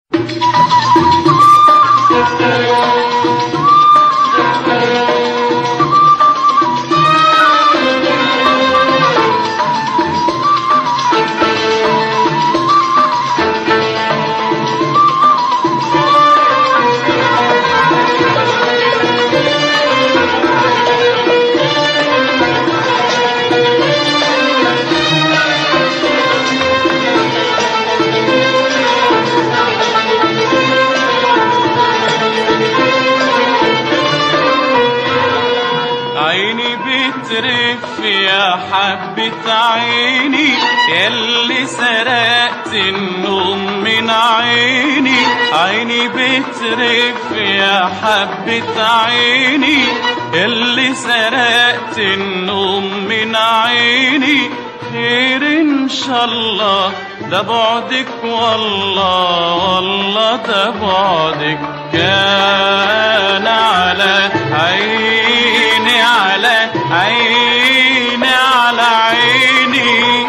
عيني بترف يا حبة عيني ياللي سرقت النوم من عيني عيني بترف يا حبة عيني ياللي سرقت النوم من عيني خير ان شاء الله ده بعدك والله والله ده بعدك كان على عيني على عيني على عيني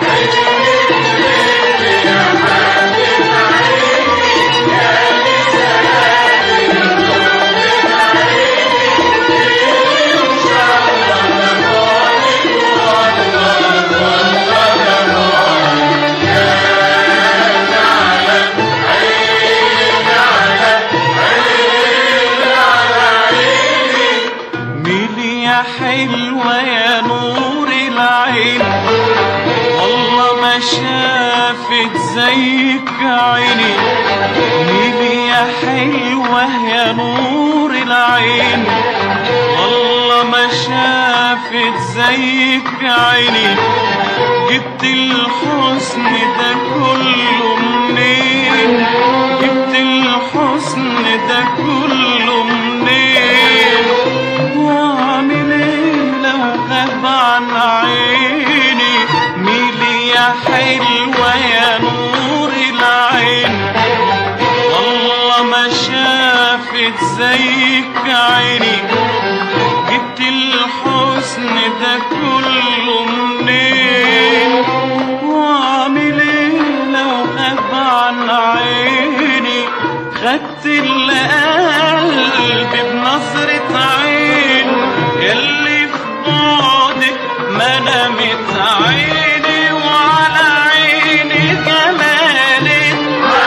ميلي يا حلوة يا نور العين والله ما شافت زيك عيني ميلي يا حلوة يا نور العين والله ما شافت زيك عيني جبت الحسن ده كله منين جبت الحسن ده كله منين واعمل ايه لو غاب عن عيني ميلي يا حلوة يا نور العين والله ما شافت زيك عيني جبت الحسن ده كله منين واعمل ايه لو غاب عن عيني خدت القلب بنظرة عين اللي في بعدك ما نامت عيني وعلى عيني جمالك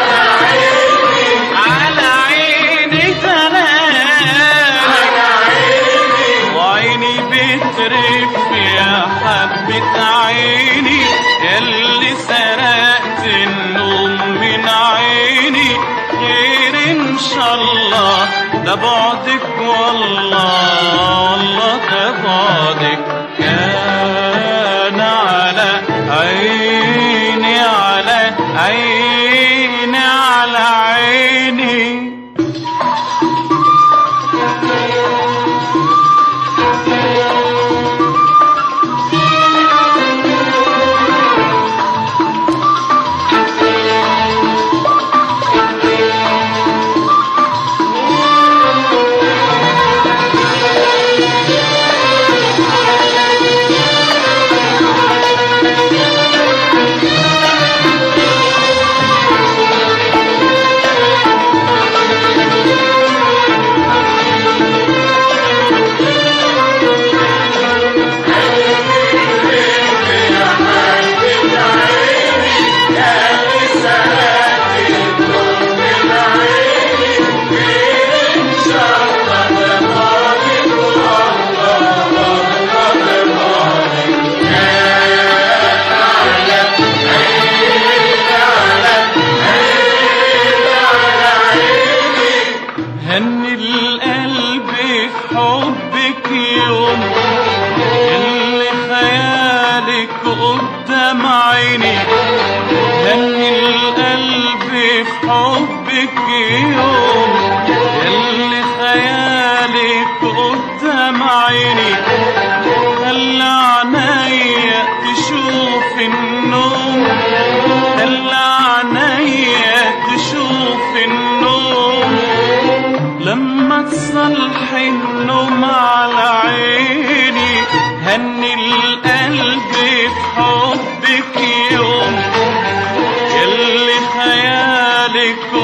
على عيني جمالك وعيني بترف يا حبة عيني اللي سرقت النوم من عيني خير ان شاء الله ده بعدك والله والله ده بعدك كان على عيني على عيني على عيني هني القلب في حبك يوم اللي خيالك قدام عيني هني القلب في حبك يوم اللي خيالك قدام عيني خلى عينيا تشوف النوم خلى عينيا تشوف النوم لما تصلحي النوم على عيني هني القلب في حبك يوم اللي خيالك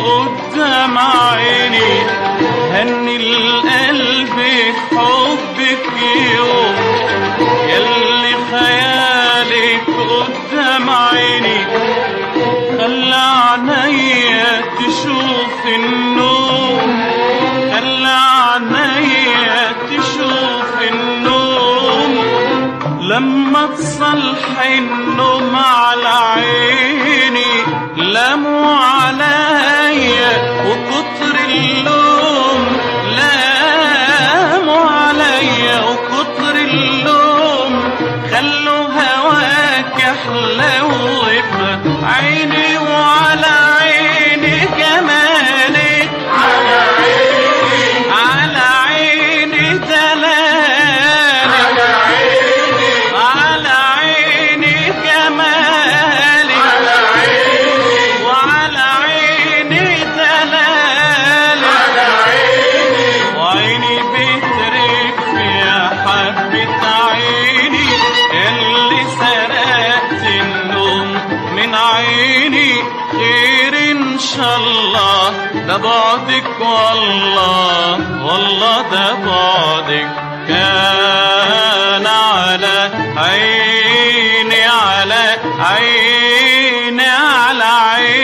قدام عيني هني القلب حبك يوم يلي خيالك قدام عيني خلى عينيا تشوف النوم خلى عينيا تشوف النوم لما تصلح النوم على عيني لاموا عليا وكتر اللوم لاموا عليا وكتر اللوم خلوا هواك احلى وغفى عيني وعلى عيني جمالك على عيني على عيني دلالك على عيني على عيني جمالك على عيني وعلى عيني دلالك على عيني وعيني بترك يا حبة عيني اللي سرقت النوم من عيني خير ان شاء الله ده بعدك والله والله ده بعدك كان على عيني على عيني على عيني